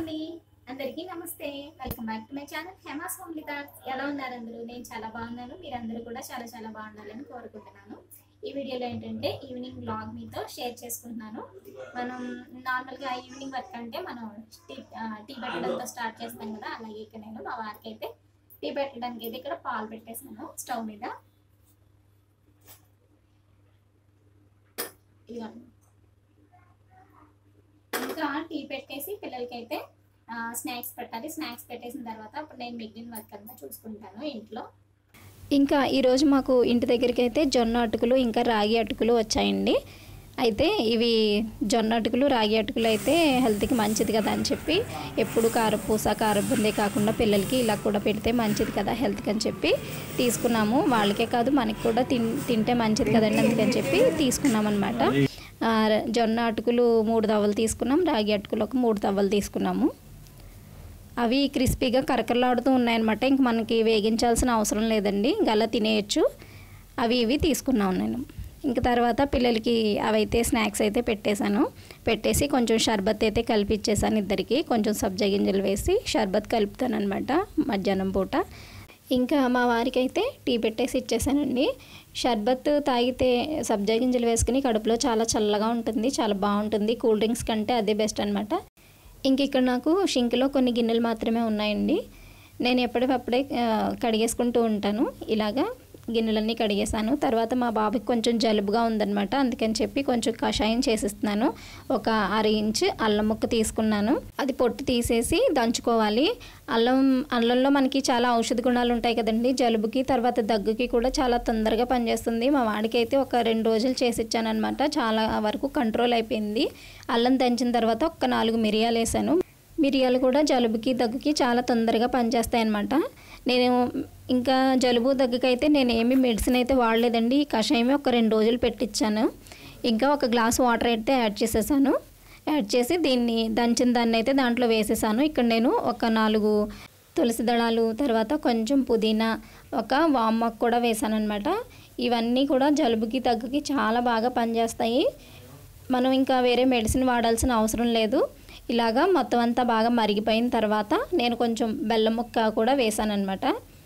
అండి అందరికీ నమస్తే welcome back to my channel Hema's homely thoughts ఎలా ఉన్నారు అందరూ నేను చాలా బాగున్నాను మీరందరూ కూడా చాలా చాలా బాగుండాలని కోరుకుంటున్నాను ఈ వీడియోలో ఏంటంటే ఈవినింగ్ బ్లాగ్ మీతో షేర్ చేసుకుంటున్నాను మనం నార్మల్గా ఈవినింగ్ వర్క్ అంటే మనం టీ ఆ, టీ పెట్టడంతో స్టార్ట్ చేస్తాం కదా అలాగే ఇక్కడ నేను మా వారికి అయితే టీ పెట్టడానికి అయితే ఇక్కడ పాలు పెట్టేసాను స్టవ్ మీద ఇదిగోండి ఇంకా టీ పెట్టేసి పిల్లలకైతే స్నాక్స్ పెట్టాలి స్నాక్స్ పెట్టేసిన తర్వాత అప్పుడు నేను మిగిలిన వర్క్ అంతా చూసుకుంటాను ఇంట్లో ఇంకా ఈరోజు మాకు ఇంటి దగ్గరికి అయితే జొన్న అటుకులు ఇంకా రాగి అటుకులు వచ్చాయండి అయితే ఇవి జొన్న అటుకులు రాగి అటుకులు అయితే హెల్త్కి మంచిది కదా అని చెప్పి ఎప్పుడు కారపూస కారబుందే కాకుండా పిల్లలకి ఇలా కూడా పెడితే మంచిది కదా హెల్త్కి అని చెప్పి తీసుకున్నాము వాళ్ళకే కాదు మనకి కూడా తిన్ తింటే మంచిది కదండి అందుకని చెప్పి తీసుకున్నాం అనమాట జొన్న అటుకులు మూడు తవ్వలు తీసుకున్నాం రాగి అటుకులు ఒక మూడు తవ్వలు తీసుకున్నాము అవి క్రిస్పీగా కరకరలాడుతూ ఉన్నాయన్నమాట ఇంక మనకి వేగించాల్సిన అవసరం లేదండి ఇంకా అలా తినేయచ్చు అవి ఇవి తీసుకున్నాను నేను ఇంక తర్వాత పిల్లలకి అవైతే స్నాక్స్ అయితే పెట్టేశాను పెట్టేసి కొంచెం షర్బత్ అయితే కలిపిచ్చేసాను ఇద్దరికి కొంచెం సబ్జా గింజలు వేసి షర్బత్ కలుపుతాను అనమాట మధ్యాహ్నం పూట ఇంకా మా వారికి అయితే టీ పెట్టేసి ఇచ్చేసానండి షర్బత్ తాగితే సబ్జా గింజలు వేసుకుని కడుపులో చాలా చల్లగా ఉంటుంది చాలా బాగుంటుంది కూల్ డ్రింక్స్ కంటే అదే బెస్ట్ అనమాట ఇంక ఇక్కడ నాకు షింక్లో కొన్ని గిన్నెలు మాత్రమే ఉన్నాయండి నేను ఎప్పటికప్పుడే ఆ, కడిగేసుకుంటూ ఉంటాను ఇలాగా గిన్నెలన్నీ కడిగేసాను తర్వాత మా బాబుకి కొంచెం జలుబుగా ఉందన్నమాట అందుకని చెప్పి కొంచెం కషాయం చేసిస్తున్నాను ఒక అర ఇంచ్ అల్లం ముక్క తీసుకున్నాను అది పొట్టు తీసేసి దంచుకోవాలి అల్లం అల్లంలో మనకి చాలా ఔషధ గుణాలు ఉంటాయి కదండి జలుబుకి తర్వాత దగ్గుకి కూడా చాలా తొందరగా పనిచేస్తుంది మా వాడికి అయితే ఒక రెండు రోజులు చేసి ఇచ్చానమాట చాలా వరకు కంట్రోల్ అయిపోయింది అల్లం దంచిన తర్వాత ఒక నాలుగు మిరియాలు వేసాను మిరియాలు కూడా జలుబుకి దగ్గుకి చాలా తొందరగా పనిచేస్తాయి అన్నమాట నేను ఇంకా జలుబు దగ్గుకైతే నేను ఏమి మెడిసిన్ అయితే వాడలేదండి ఈ కషాయమే ఒక రెండు రోజులు పెట్టించాను ఇంకా ఒక గ్లాస్ వాటర్ అయితే యాడ్ చేసేసాను యాడ్ చేసి దీన్ని దంచిన దాన్ని అయితే దాంట్లో వేసేసాను ఇక్కడ నేను ఒక నాలుగు తులసి దళాలు తర్వాత కొంచెం పుదీనా ఒక వామ్మకు కూడా వేసాను అనమాట ఇవన్నీ కూడా జలుబుకి దగ్గుకి చాలా బాగా పనిచేస్తాయి మనం ఇంకా వేరే మెడిసిన్ వాడాల్సిన అవసరం లేదు ఇలాగా మొత్తం అంతా బాగా మరిగిపోయిన తర్వాత నేను కొంచెం బెల్లం ముక్క కూడా వేసాను అనమాట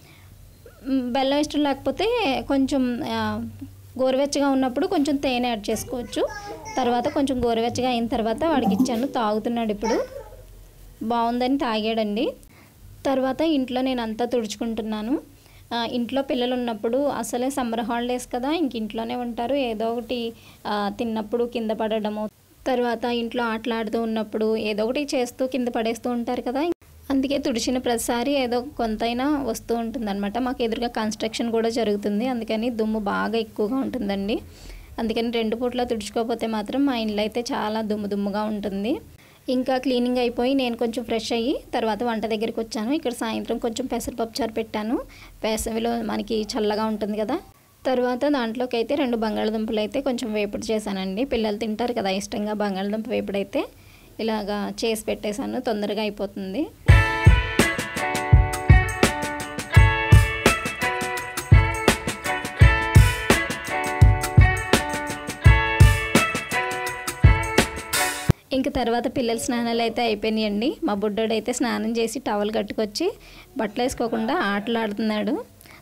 బెల్లం ఇష్టం లేకపోతే కొంచెం ఆ, గోరువెచ్చగా ఉన్నప్పుడు కొంచెం తేనె యాడ్ చేసుకోవచ్చు తర్వాత కొంచెం గోరువెచ్చగా అయిన తర్వాత వాడికి ఇచ్చాను తాగుతున్నాడు ఇప్పుడు బాగుందని తాగాడండి తర్వాత ఇంట్లో నేను అంతా తుడుచుకుంటున్నాను ఆ, ఇంట్లో పిల్లలు ఉన్నప్పుడు అసలే సమ్మర్ హాలిడేస్ కదా ఇంక ఇంట్లోనే ఉంటారు ఏదో ఒకటి ఆ, తిన్నప్పుడు కింద పడడము తర్వాత ఇంట్లో ఆటలాడుతూ ఉన్నప్పుడు ఏదో ఒకటి చేస్తూ కింద పడేస్తూ ఉంటారు కదా అందుకే తుడిచిన ప్రతిసారి ఏదో కొంతైనా వస్తూ ఉంటుందన్నమాట మాకు ఎదురుగా కన్స్ట్రక్షన్ కూడా జరుగుతుంది అందుకని దుమ్ము బాగా ఎక్కువగా ఉంటుందండి అందుకని రెండు పూట్ల తుడుచుకోకపోతే మాత్రం మా ఇంట్లో అయితే చాలా దుమ్ము దుమ్ముగా ఉంటుంది ఇంకా క్లీనింగ్ అయిపోయి నేను కొంచెం ఫ్రెష్ అయ్యి తర్వాత వంట దగ్గరికి వచ్చాను ఇక్కడ సాయంత్రం కొంచెం పెసరపప్పు చారు పెట్టాను వేసవిలో మనకి చల్లగా ఉంటుంది కదా తర్వాత దాంట్లోకి అయితే రెండు బంగాళదుంపలు అయితే కొంచెం వేపుడు చేశానండి పిల్లలు తింటారు కదా ఇష్టంగా బంగాళదుంప వేపుడు అయితే ఇలాగా చేసి పెట్టేశాను తొందరగా అయిపోతుంది ఇంక తర్వాత పిల్లల స్నానాలు అయితే అయిపోయినాయండి మా బుడ్డోడు అయితే స్నానం చేసి టవల్ కట్టుకొచ్చి బట్టలు వేసుకోకుండా ఆటలాడుతున్నాడు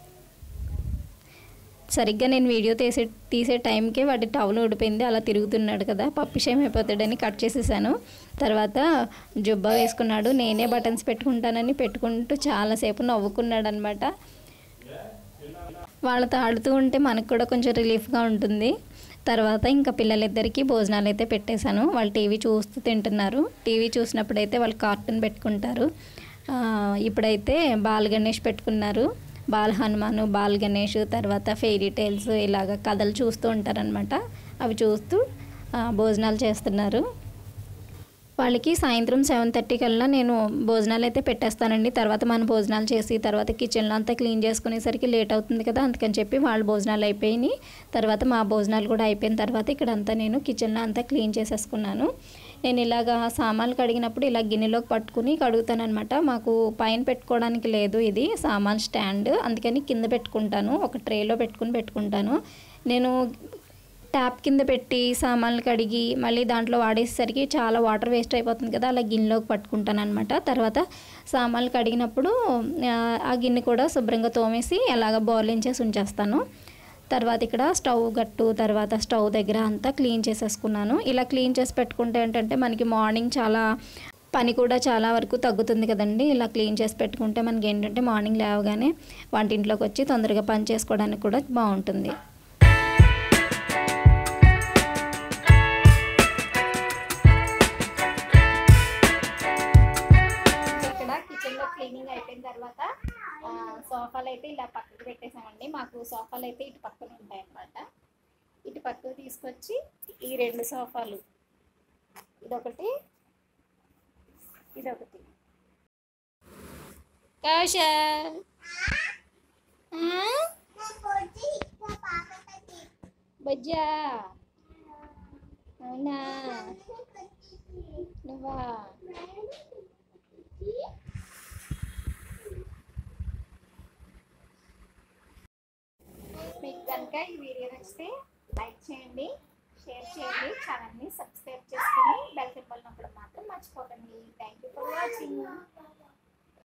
సరిగ్గా నేను వీడియో తీసే తీసే టైంకే వాటి టవల్ ఊడిపోయింది అలా తిరుగుతున్నాడు కదా పప్పిషయం అయిపోతాడని కట్ చేసేసాను తర్వాత జుబ్బా వేసుకున్నాడు నేనే బటన్స్ పెట్టుకుంటానని పెట్టుకుంటూ చాలాసేపు నవ్వుకున్నాడు అనమాట వాళ్ళతో ఆడుతూ ఉంటే మనకు కూడా కొంచెం రిలీఫ్గా ఉంటుంది తర్వాత ఇంకా పిల్లలిద్దరికీ భోజనాలు అయితే పెట్టేశాను వాళ్ళు టీవీ చూస్తూ తింటున్నారు టీవీ చూసినప్పుడైతే వాళ్ళు కార్టూన్ పెట్టుకుంటారు ఆ, ఇప్పుడైతే బాల్ గణేష్ పెట్టుకున్నారు బాల్ హనుమాన్ బాల్ గణేష్ తర్వాత ఫెయిరీ టైల్స్ ఇలాగ కథలు చూస్తూ ఉంటారనమాట అవి చూస్తూ ఆ, భోజనాలు చేస్తున్నారు వాళ్ళకి సాయంత్రం సెవెన్ థర్టీ కల్లా నేను భోజనాలు అయితే పెట్టేస్తానండి తర్వాత మన భోజనాలు చేసి తర్వాత కిచెన్లో అంతా క్లీన్ చేసుకునేసరికి లేట్ అవుతుంది కదా అందుకని చెప్పి వాళ్ళ భోజనాలు అయిపోయినాయి తర్వాత మా భోజనాలు కూడా అయిపోయిన తర్వాత ఇక్కడ అంతా నేను కిచెన్లో అంతా క్లీన్ చేసేసుకున్నాను నేను ఇలాగా సామాన్లు కడిగినప్పుడు ఇలా గిన్నెలోకి పట్టుకుని కడుగుతానమాట మాకు పైన పెట్టుకోవడానికి లేదు ఇది సామాన్ స్టాండ్ అందుకని కింద పెట్టుకుంటాను ఒక ట్రేలో పెట్టుకుని పెట్టుకుంటాను నేను ట్యాప్ కింద పెట్టి సామాన్లు కడిగి మళ్ళీ దాంట్లో వాడేసరికి చాలా వాటర్ వేస్ట్ అయిపోతుంది కదా అలా గిన్నెలోకి పట్టుకుంటాను అనమాట తర్వాత సామాన్లు కడిగినప్పుడు ఆ, ఆ గిన్నె కూడా శుభ్రంగా తోమేసి అలాగ బోర్లించేసి ఉంచేస్తాను తర్వాత ఇక్కడ స్టవ్ గట్టు తర్వాత స్టవ్ దగ్గర అంతా క్లీన్ చేసేసుకున్నాను ఇలా క్లీన్ చేసి పెట్టుకుంటే ఏంటంటే మనకి మార్నింగ్ చాలా పని కూడా చాలా వరకు తగ్గుతుంది కదండి ఇలా క్లీన్ చేసి పెట్టుకుంటే మనకి ఏంటంటే మార్నింగ్ లేవగానే వంటింట్లోకి వచ్చి తొందరగా పని చేసుకోవడానికి కూడా బాగుంటుంది ఇక్కడ కిచెన్ లో క్లీనింగ్ అయిపోయిన తర్వాత ఆ, సోఫాలు అయితే ఇలా పక్కకు పెట్టేసామండి మాకు సోఫాలు అయితే ఇటు పక్కన ఉంటాయి అన్నమాట ఇటు పక్కకు తీసుకొచ్చి ఈ రెండు సోఫాలు ఇదొకటి ఇదొకటి కౌశల్ ఆ? బజ్జా అవునా నువ్వా మీకు కనుక ఈ వీడియో నచ్చితే లైక్ చేయండి షేర్ చేయండి ఛానల్ని సబ్స్క్రైబ్ చేసుకొని